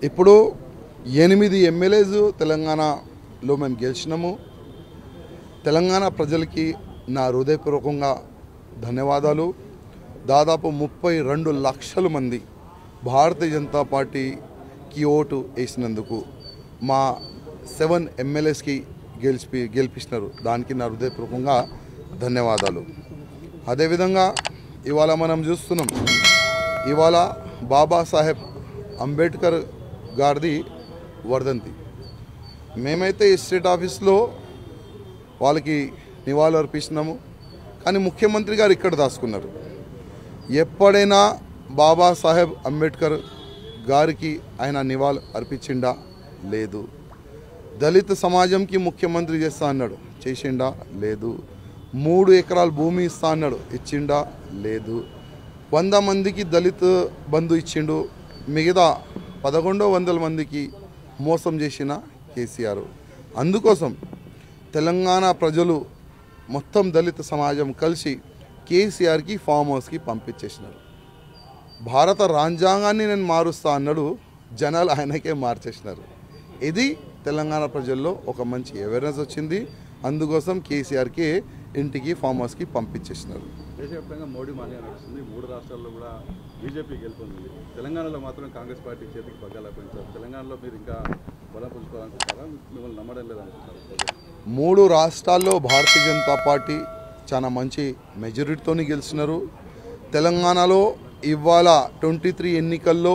ఇప్పుడు ఎనిమిది ఎమ్మెల్యేస్ తెలంగాణలో మేము గెలిచినాము తెలంగాణ ప్రజలకి నా హృదయపూర్వకంగా ధన్యవాదాలు దాదాపు ముప్పై రెండు లక్షల మంది భారతీయ జనతా పార్టీకి ఓటు వేసినందుకు మా సెవెన్ ఎమ్మెల్యేస్కి గెలిపి గెలిపించినారు దానికి నా హృదయపూర్వకంగా ధన్యవాదాలు అదేవిధంగా ఇవాళ మనం చూస్తున్నాం ఇవాళ బాబాసాహెబ్ అంబేద్కర్ గారిది వర్ధంతి మేమైతే ఈ స్టేట్ ఆఫీస్లో వాళ్ళకి నివాళులు అర్పిస్తున్నాము కానీ ముఖ్యమంత్రి గారు ఇక్కడ దాచుకున్నారు ఎప్పుడైనా బాబాసాహెబ్ అంబేద్కర్ గారికి ఆయన నివాళులు అర్పించిండా లేదు దళిత సమాజంకి ముఖ్యమంత్రి చేస్తా అన్నాడు చేసిండా లేదు మూడు ఎకరాల భూమి ఇస్తా అన్నాడు ఇచ్చిండా లేదు వంద మందికి దళిత బంధు ఇచ్చిండు మిగతా పదకొండో వందల మందికి మోసం చేసిన కేసీఆర్ అందుకోసం తెలంగాణ ప్రజలు మొత్తం దళిత సమాజం కలిసి కేసీఆర్కి ఫామ్ హౌస్కి పంపించేసినారు భారత రాజ్యాంగాన్ని నేను మారుస్తా అన్నాడు జనాలు ఆయనకే మార్చేసినారు ఇది తెలంగాణ ప్రజల్లో ఒక మంచి అవేర్నెస్ వచ్చింది అందుకోసం కేసీఆర్కి ఇంటికి ఫామ్ హౌస్కి పంపించేసినారు దేశవ్యాప్తంగా మోడీ మాన్య నడుస్తుంది మూడు రాష్ట్రాల్లో కూడా బీజేపీ గెలుపొందింది తెలంగాణలో మాత్రం కాంగ్రెస్ పార్టీ చేతికి పగ్గాలపోయింది సార్ తెలంగాణలో మీరు ఇంకా బలం పుంజుకోవాలనుకుంటారా మిమ్మల్ని నమ్మడం లేదనుకుంటారు మూడు రాష్ట్రాల్లో భారతీయ జనతా పార్టీ చాలా మంచి మెజారిటీతోని గెలిచినారు తెలంగాణలో ఇవాళ ట్వంటీ త్రీ ఎన్నికల్లో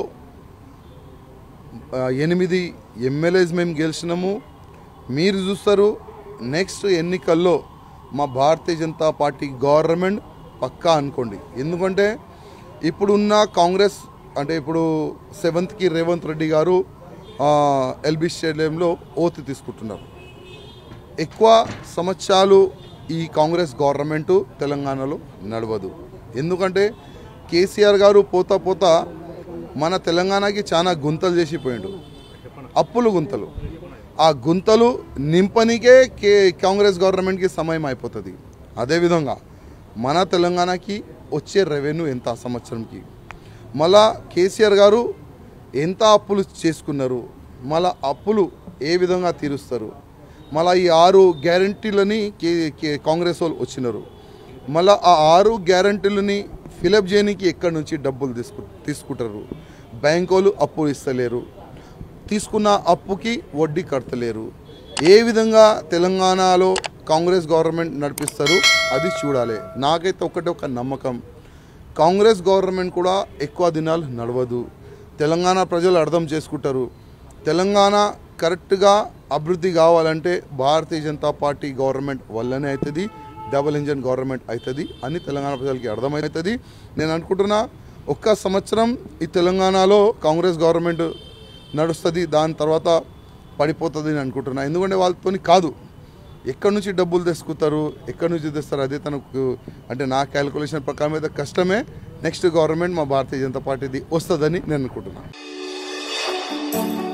ఆ, ఎనిమిది ఎమ్మెల్యేస్ మేము గెలిచినాము మీరు చూస్తారు నెక్స్ట్ ఎన్నికల్లో మా భారతీయ జనతా పార్టీ గవర్నమెంట్ పక్కా అనుకోండి ఎందుకంటే ఇప్పుడున్న కాంగ్రెస్ అంటే ఇప్పుడు సెవెంత్కి రేవంత్ రెడ్డి గారు ఎల్బీ స్టేడియంలో ఓతు తీసుకుంటున్నారు ఎక్కువ సంవత్సరాలు ఈ కాంగ్రెస్ గవర్నమెంట్ తెలంగాణలో నడవదు ఎందుకంటే కేసీఆర్ గారు పోతా పోతా మన తెలంగాణకి చాలా గుంతలు చేసిపోయిండు అప్పులు గుంతలు ఆ గుంతలు నింపనికే కే కాంగ్రెస్ గవర్నమెంట్కి సమయం అయిపోతుంది అదేవిధంగా మన తెలంగాణకి వచ్చే రెవెన్యూ ఎంత ఆ సంవత్సరంకి మళ్ళా కేసీఆర్ గారు ఎంత అప్పులు చేసుకున్నారు మళ్ళా అప్పులు ఏ విధంగా తీరుస్తారు మళ్ళా ఈ ఆరు గ్యారంటీలని కే కే కాంగ్రెస్ వాళ్ళు వచ్చినారు మళ్ళా ఆ ఆరు గ్యారంటీలని ఫిలప్ చేయడానికి ఎక్కడి నుంచి డబ్బులు తీసుకు తీసుకుంటారు బ్యాంకు వాళ్ళు అప్పులు ఇస్తలేరు తీసుకున్న అప్పుకి వడ్డీ కడతలేరు ఏ విధంగా తెలంగాణలో కాంగ్రెస్ గవర్నమెంట్ నడిపిస్తారు అది చూడాలి నాకైతే ఒకటే ఒక నమ్మకం కాంగ్రెస్ గవర్నమెంట్ కూడా ఎక్కువ దినాలు నడవదు తెలంగాణ ప్రజలు అర్థం చేసుకుంటారు తెలంగాణ కరెక్ట్గా అభివృద్ధి కావాలంటే భారతీయ జనతా పార్టీ గవర్నమెంట్ వల్లనే అవుతుంది డబుల్ ఇంజన్ గవర్నమెంట్ అవుతుంది అని తెలంగాణ ప్రజలకి అర్థమవుతుంది నేను అనుకుంటున్నా ఒక్క సంవత్సరం ఈ తెలంగాణలో కాంగ్రెస్ గవర్నమెంట్ నడుస్తుంది దాని తర్వాత పడిపోతుంది అని అనుకుంటున్నా ఎందుకంటే వాళ్ళతోని కాదు ఎక్కడి నుంచి డబ్బులు తెచ్చుకుంటారు ఎక్కడి నుంచి తెస్తారు అదే తనకు అంటే నా క్యాలిక్యులేషన్ ప్రకారం అయితే కష్టమే నెక్స్ట్ గవర్నమెంట్ మా భారతీయ జనతా పార్టీది వస్తుందని నేను అనుకుంటున్నాను